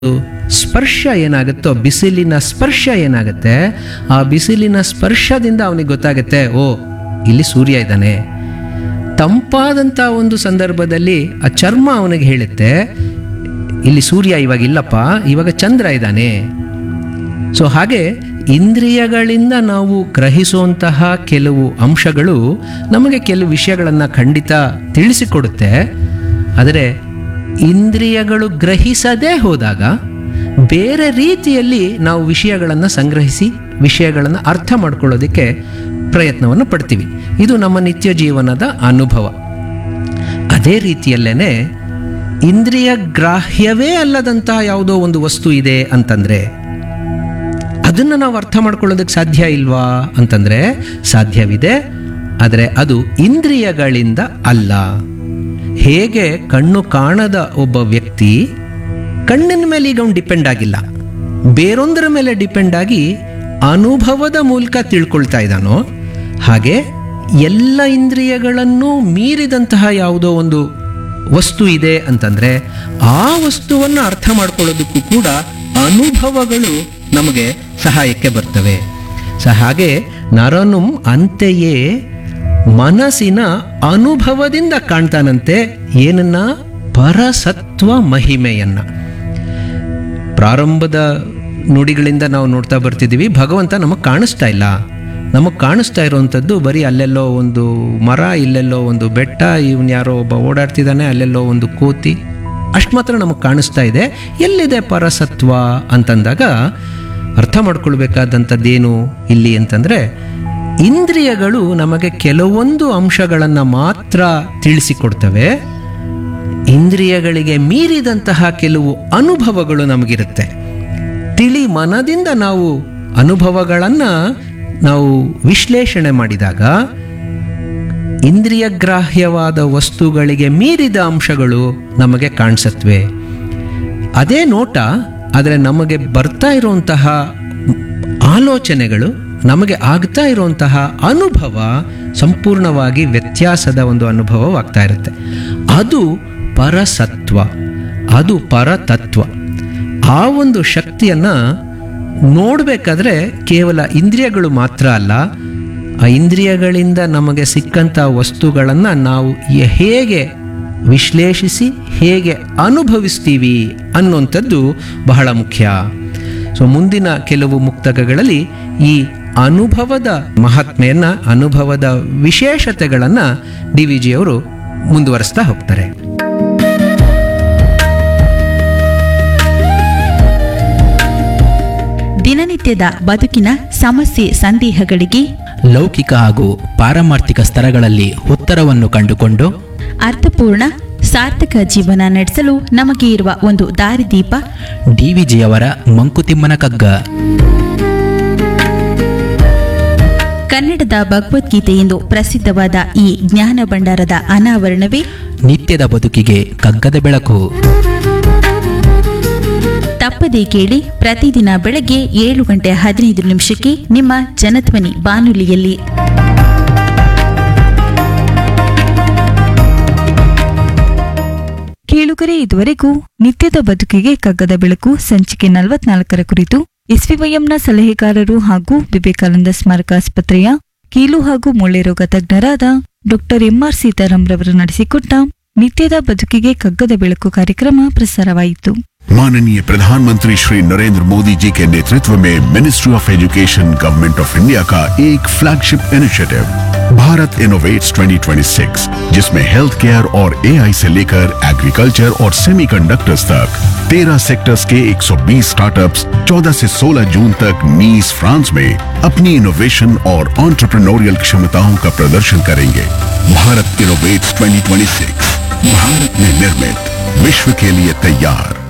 ಸ್ಪರ್ಶ ಏನಾಗುತ್ತೋ ಬಿಸಿಲಿನ ಸ್ಪರ್ಶ ಏನಾಗುತ್ತೆ ಆ ಬಿಸಿಲಿನ ಸ್ಪರ್ಶದಿಂದ ಅವನಿಗೆ ಗೊತ್ತಾಗುತ್ತೆ ಓ ಇಲ್ಲಿ ಸೂರ್ಯ ಇದ್ದಾನೆ ತಂಪಾದಂಥ ಒಂದು ಸಂದರ್ಭದಲ್ಲಿ ಆ ಚರ್ಮ ಅವನಿಗೆ ಹೇಳುತ್ತೆ ಇಲ್ಲಿ ಸೂರ್ಯ ಇವಾಗ ಇಲ್ಲಪ್ಪ ಇವಾಗ ಚಂದ್ರ ಇದ್ದಾನೆ ಸೊ ಹಾಗೆ ಇಂದ್ರಿಯಗಳಿಂದ ನಾವು ಗ್ರಹಿಸುವಂತಹ ಕೆಲವು ಅಂಶಗಳು ನಮಗೆ ಕೆಲವು ವಿಷಯಗಳನ್ನು ಖಂಡಿತ ತಿಳಿಸಿಕೊಡುತ್ತೆ ಆದರೆ ಇಂದ್ರಿಯಗಳು ಗ್ರಹಿಸದೇ ಹೋದಾಗ ಬೇರೆ ರೀತಿಯಲ್ಲಿ ನಾವು ವಿಷಯಗಳನ್ನು ಸಂಗ್ರಹಿಸಿ ವಿಷಯಗಳನ್ನು ಅರ್ಥ ಮಾಡ್ಕೊಳ್ಳೋದಕ್ಕೆ ಪ್ರಯತ್ನವನ್ನು ಪಡ್ತೀವಿ ಇದು ನಮ್ಮ ನಿತ್ಯ ಜೀವನದ ಅನುಭವ ಅದೇ ರೀತಿಯಲ್ಲೇನೆ ಇಂದ್ರಿಯ ಗ್ರಾಹ್ಯವೇ ಅಲ್ಲದಂತಹ ಯಾವುದೋ ಒಂದು ವಸ್ತು ಇದೆ ಅಂತಂದ್ರೆ ಅದನ್ನು ನಾವು ಅರ್ಥ ಮಾಡ್ಕೊಳ್ಳೋದಕ್ಕೆ ಸಾಧ್ಯ ಇಲ್ವಾ ಅಂತಂದ್ರೆ ಸಾಧ್ಯವಿದೆ ಆದರೆ ಅದು ಇಂದ್ರಿಯಗಳಿಂದ ಅಲ್ಲ ಹೇಗೆ ಕಣ್ಣು ಕಾಣದ ಒಬ್ಬ ವ್ಯಕ್ತಿ ಕಣ್ಣಿನ ಮೇಲೆ ಈಗ ಅವ್ನು ಡಿಪೆಂಡ್ ಆಗಿಲ್ಲ ಬೇರೊಂದರ ಮೇಲೆ ಡಿಪೆಂಡ್ ಆಗಿ ಅನುಭವದ ಮೂಲಕ ತಿಳ್ಕೊಳ್ತಾ ಇದ್ದಾನೋ ಹಾಗೆ ಎಲ್ಲ ಇಂದ್ರಿಯಗಳನ್ನು ಮೀರಿದಂತಹ ಯಾವುದೋ ಒಂದು ವಸ್ತು ಇದೆ ಅಂತಂದ್ರೆ ಆ ವಸ್ತುವನ್ನು ಅರ್ಥ ಮಾಡ್ಕೊಳ್ಳೋದಕ್ಕೂ ಕೂಡ ಅನುಭವಗಳು ನಮಗೆ ಸಹಾಯಕ್ಕೆ ಬರ್ತವೆ ಸ ಹಾಗೆ ನರನು ಅಂತೆಯೇ ಮನಸ್ಸಿನ ಅನುಭವದಿಂದ ಕಾಣ್ತಾನಂತೆ ಏನನ್ನ ಪರಸತ್ವ ಮಹಿಮೆಯನ್ನ ಪ್ರಾರಂಭದ ನುಡಿಗಳಿಂದ ನಾವು ನೋಡ್ತಾ ಬರ್ತಿದ್ದೀವಿ ಭಗವಂತ ನಮಗೆ ಕಾಣಿಸ್ತಾ ಇಲ್ಲ ನಮಗೆ ಕಾಣಿಸ್ತಾ ಇರುವಂಥದ್ದು ಬರೀ ಅಲ್ಲೆಲ್ಲೋ ಒಂದು ಮರ ಇಲ್ಲೆಲ್ಲೋ ಒಂದು ಬೆಟ್ಟ ಇವನ್ ಯಾರೋ ಒಬ್ಬ ಓಡಾಡ್ತಿದ್ದಾನೆ ಅಲ್ಲೆಲ್ಲೋ ಒಂದು ಕೋತಿ ಅಷ್ಟು ಮಾತ್ರ ನಮಗೆ ಕಾಣಿಸ್ತಾ ಇದೆ ಎಲ್ಲಿದೆ ಪರಸತ್ವ ಅಂತಂದಾಗ ಅರ್ಥ ಮಾಡ್ಕೊಳ್ಬೇಕಾದಂಥದ್ದೇನು ಇಲ್ಲಿ ಅಂತಂದರೆ ಇಂದ್ರಿಯಗಳು ನಮಗೆ ಕೆಲವೊಂದು ಅಂಶಗಳನ್ನು ಮಾತ್ರ ತಿಳಿಸಿಕೊಡ್ತವೆ ಇಂದ್ರಿಯಗಳಿಗೆ ಮೀರಿದಂತಹ ಕೆಲವು ಅನುಭವಗಳು ನಮಗಿರುತ್ತೆ ತಿಳಿ ಮನದಿಂದ ನಾವು ಅನುಭವಗಳನ್ನು ನಾವು ವಿಶ್ಲೇಷಣೆ ಮಾಡಿದಾಗ ಇಂದ್ರಿಯ ಗ್ರಾಹ್ಯವಾದ ವಸ್ತುಗಳಿಗೆ ಮೀರಿದ ಅಂಶಗಳು ನಮಗೆ ಕಾಣಿಸತ್ವೆ ಅದೇ ನೋಟ ಆದರೆ ನಮಗೆ ಬರ್ತಾ ಇರುವಂತಹ ಆಲೋಚನೆಗಳು ನಮಗೆ ಆಗ್ತಾ ಇರುವಂತಹ ಅನುಭವ ಸಂಪೂರ್ಣವಾಗಿ ವ್ಯತ್ಯಾಸದ ಒಂದು ಅನುಭವವಾಗ್ತಾ ಇರುತ್ತೆ ಅದು ಪರಸತ್ವ ಅದು ಪರತತ್ವ ಆ ಒಂದು ಶಕ್ತಿಯನ್ನು ನೋಡಬೇಕಾದ್ರೆ ಕೇವಲ ಇಂದ್ರಿಯಗಳು ಮಾತ್ರ ಅಲ್ಲ ಆ ಇಂದ್ರಿಯಗಳಿಂದ ನಮಗೆ ಸಿಕ್ಕಂಥ ವಸ್ತುಗಳನ್ನು ನಾವು ಯ- ಹೇಗೆ ವಿಶ್ಲೇಷಿಸಿ ಹೇಗೆ ಅನುಭವಿಸ್ತೀವಿ ಅನ್ನುವಂಥದ್ದು ಬಹಳ ಮುಖ್ಯ ಸೊ ಮುಂದಿನ ಕೆಲವು ಮುಕ್ತಕಗಳಲ್ಲಿ ಈ ಅನುಭವದ ಮಹಾತ್ಮೆಯನ್ನ ಅನುಭವದ ವಿಶೇಷತೆಗಳನ್ನು ಡಿ ವಿ ಜಿಯವರು ಮುಂದುವರಿಸ್ತಾ ಹೋಗ್ತಾರೆ ದಿನನಿತ್ಯದ ಬದುಕಿನ ಸಮಸ್ಯೆ ಸಂದೇಹಗಳಿಗೆ ಲೌಕಿಕ ಹಾಗೂ ಪಾರಮಾರ್ಥಿಕ ಸ್ತರಗಳಲ್ಲಿ ಉತ್ತರವನ್ನು ಕಂಡುಕೊಂಡು ಅರ್ಥಪೂರ್ಣ ಸಾರ್ಥಕ ಜೀವನ ನಡೆಸಲು ನಮಗೆ ಇರುವ ಒಂದು ದಾರಿದೀಪ ಡಿವಿಜಿಯವರ ಮಂಕುತಿಮ್ಮನ ಕಗ್ಗ ಕನ್ನಡದ ಭಗವದ್ಗೀತೆ ಎಂದು ಪ್ರಸಿದ್ಧವಾದ ಈ ಜ್ಞಾನ ಭಂಡಾರದ ಅನಾವರಣವೇ ನಿತ್ಯದ ಬದುಕಿಗೆ ಕಗ್ಗದ ಬೆಳಕು ತಪ್ಪದೇ ಕೇಳಿ ಪ್ರತಿದಿನ ಬೆಳಗ್ಗೆ ಏಳು ಗಂಟೆ ಹದಿನೈದು ನಿಮಿಷಕ್ಕೆ ನಿಮ್ಮ ಜನಧ್ವನಿ ಬಾನುಲಿಯಲ್ಲಿ ಕೇಳುಗರೆ ಇದುವರೆಗೂ ನಿತ್ಯದ ಬದುಕಿಗೆ ಕಗ್ಗದ ಬೆಳಕು ಸಂಚಿಕೆ ನಲವತ್ನಾಲ್ಕರ ಕುರಿತು ಎಸ್ವಿವೈಎಂನ ಸಲಹೆಗಾರರು ಹಾಗೂ ವಿವೇಕಾನಂದ ಸ್ಮಾರಕ ಆಸ್ಪತ್ರೆಯ ಕೀಲು ಹಾಗೂ ಮೂಳೆ ರೋಗ ತಜ್ಞರಾದ ಡಾಕ್ಟರ್ ಎಂಆರ್ ಸೀತಾರಾಮ್ ರವರು ನಡೆಸಿಕೊಟ್ಟ ನಿತ್ಯದ ಬದುಕಿಗೆ ಕಗ್ಗದ ಬೆಳಕು ಕಾರ್ಯಕ್ರಮ ಪ್ರಸಾರವಾಯಿತು माननीय प्रधानमंत्री श्री नरेंद्र मोदी जी के नेतृत्व में ministry of education government of India का एक फ्लैगशिप इनिशिएटिव भारत इनोवेट्स 2026 जिसमें हेल्थ केयर और एआई से लेकर एग्रीकल्चर और सेमीकंडक्टर्स तक 13 सेक्टर्स के 120 स्टार्टअप्स 14 से 16 जून तक नीस फ्रांस में अपनी इनोवेशन और ऑन्टरप्रनोरियल क्षमताओं का प्रदर्शन करेंगे भारत इनोवेट्स 2026 भारत में निर्मित विश्व के लिए तैयार